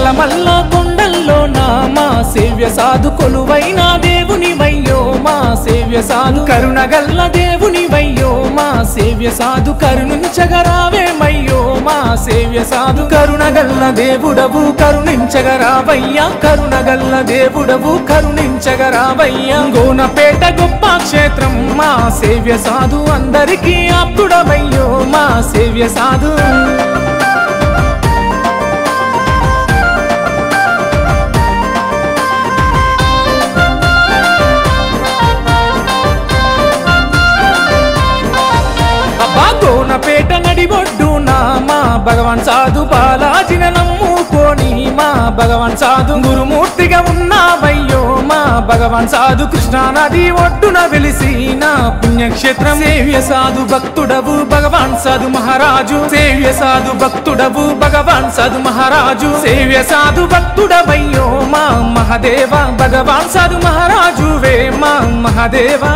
నల్లమల్ల కొండల్లో నా మా సేవ్య సాధు కొలువైన దేవుని వయ్యో మా సేవ్య సాధు కరుణగల్ల దేవుని వయ్యో మా సేవ్య సాధు కరుణించగరావేమయ్యో మా సేవ్య సాధు కరుణగల్ల దేవుడవు కరుణించగరావయ్యా కరుణగల్ల దేవుడవు కరుణించగరావయ్యా గోనపేట గొప్ప క్షేత్రం మా సేవ్య సాధు అందరికీ ఆప్తుడవయ్యో మా సేవ్య సాధు అబ్బా గోనపేట నడిబొడ్డు నా మా భగవాన్ సాధు బాలాజిన నమ్ముకోని మా భగవాన్ సాధు గురుమూర్తిగా ఉన్నావయ్యో మా భగవాన్ సాధు కృష్ణా నది ఒడ్డున వెలిసి నా పుణ్యక్షేత్రం సేవ్య సాధు భక్తుడవు భగవాన్ సాధు మహారాజు సేవ్య సాధు భక్తుడవు భగవాన్ సాధు మహారాజు సేవ్య సాధు భక్తుడవయ్యో మా మహాదేవ భగవాన్ సాధు మహారాజు వే మా మహాదేవా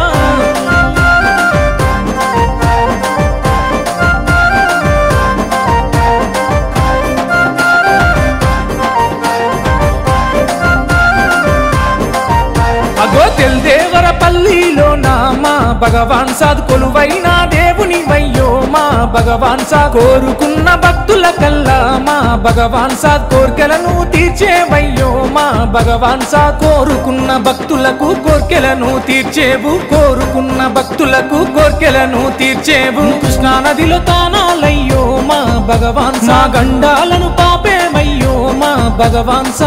అగో తెల్దేవర పల్లిలో నా మా భగవాన్ సాధు కొలువైన దేవుని వయ్యో మా భగవాన్ సా కోరుకున్న భక్తుల కల్లా మా భగవాన్ సా కోర్కెలను తీర్చేవయ్యో మా భగవాన్ సా కోరుకున్న భక్తులకు కోర్కెలను తీర్చేవు కోరుకున్న భక్తులకు కోర్కెలను తీర్చేవు కృష్ణా నదిలో తానాలయ్యో మా భగవాన్ సా గండాలను పాపేమయ్యో మా భగవాన్ సా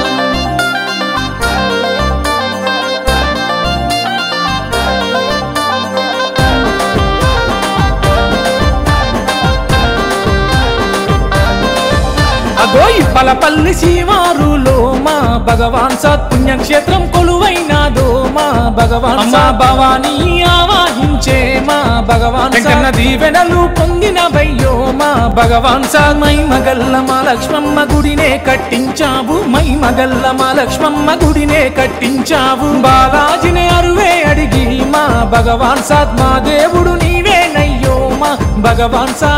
అగో పలపల్లి శివారులో మా భగవాన్ సత్ పుణ్యక్షేత్రం కొలువైనాదో మా భగవాన్ అమ్మా భవానీ ఆవాహించే మా భగవాన్ వెంకన్న దీవెనలు పొందిన వయ్యో మా భగవాన్ సా మై మగల్ల మా లక్ష్మమ్మ గుడినే కట్టించావు మై మగల్ల మా లక్ష్మమ్మ గుడినే కట్టించావు బాలాజిని అరువే అడిగి మా భగవాన్ సాత్ మా దేవుడు నీవేనయ్యో మా భగవాన్ సా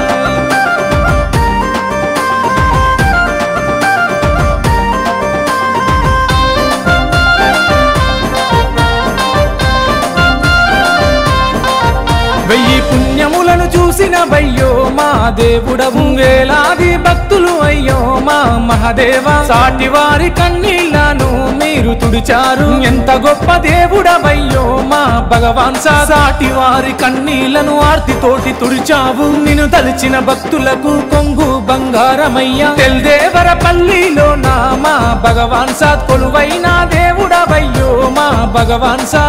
వెయ్యి పుణ్యములను చూసిన వయ్యో మా దేవుడవు వేలాది భక్తులు అయ్యో మా మహాదేవ సాటి వారి కన్నీళ్లను మీరు తుడిచారు ఎంత గొప్ప దేవుడవయ్యో మా భగవాన్ సా సాటి వారి కన్నీళ్లను ఆర్తితోటి తుడిచావు నిన్ను తలిచిన భక్తులకు కొంగు బంగారమయ్యా తెల్దేవర పల్లిలో నా మా భగవాన్ సా కొలువైన దేవుడవయ్యో మా భగవాన్ సా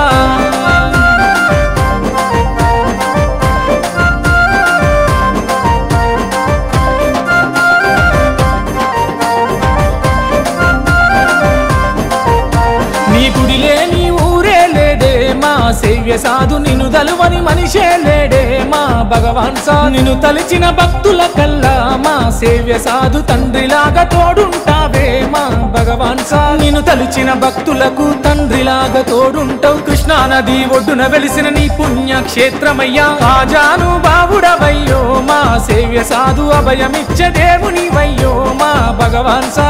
నీ గుడిలే నీ ఊరే లేడే మా సేవ్య సాధు నిన్ను దలువని మనిషే లేడే మా భగవాన్ సా నిన్ను తలిచిన భక్తుల కల్లా మా సేవ్య సాధు తండ్రిలాగా తోడుంటావే మా భగవాన్ సా నిన్ను తలిచిన భక్తులకు తండ్రిలాగా తోడుంటావు కృష్ణా నది ఒడ్డున వెలిసిన నీ పుణ్య క్షేత్రమయ్యా ఆజాను బావుడవయ్యో మా సేవ్య సాధు అభయమిచ్చే దేవుని వయ్యో మా భగవాన్ సా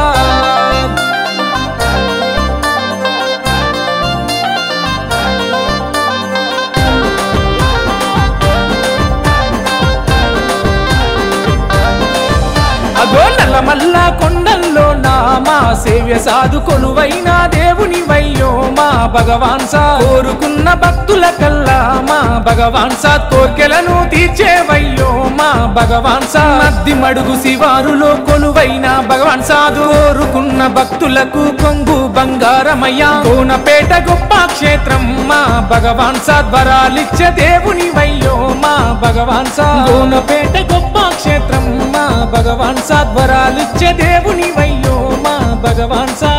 అగో నల్లమల్ల కొండల్లో నా మా సేవ్య సాధు కొలువైన దేవుని వయ్యో మా భగవాన్ సా కోరుకున్న భక్తుల కల్లా మా భగవాన్ సా కోర్కెలను తీర్చేవయ్యో మా భగవాన్ సా మద్ది మడుగు శివారులో కొలువైన భగవాన్ సాధు కోరుకున్న భక్తులకు కొంగు బంగారమయ్యా కోనపేట గొప్ప క్షేత్రం మా భగవాన్ సా వరాలిచ్చే దేవుని వయ్యో మా భగవాన్ సా కోనపేట గొప్ప క్షేత్రం మా భగవాన్ సా వరాలిచ్చే దేవుని వయ్యో మా భగవాన్ సా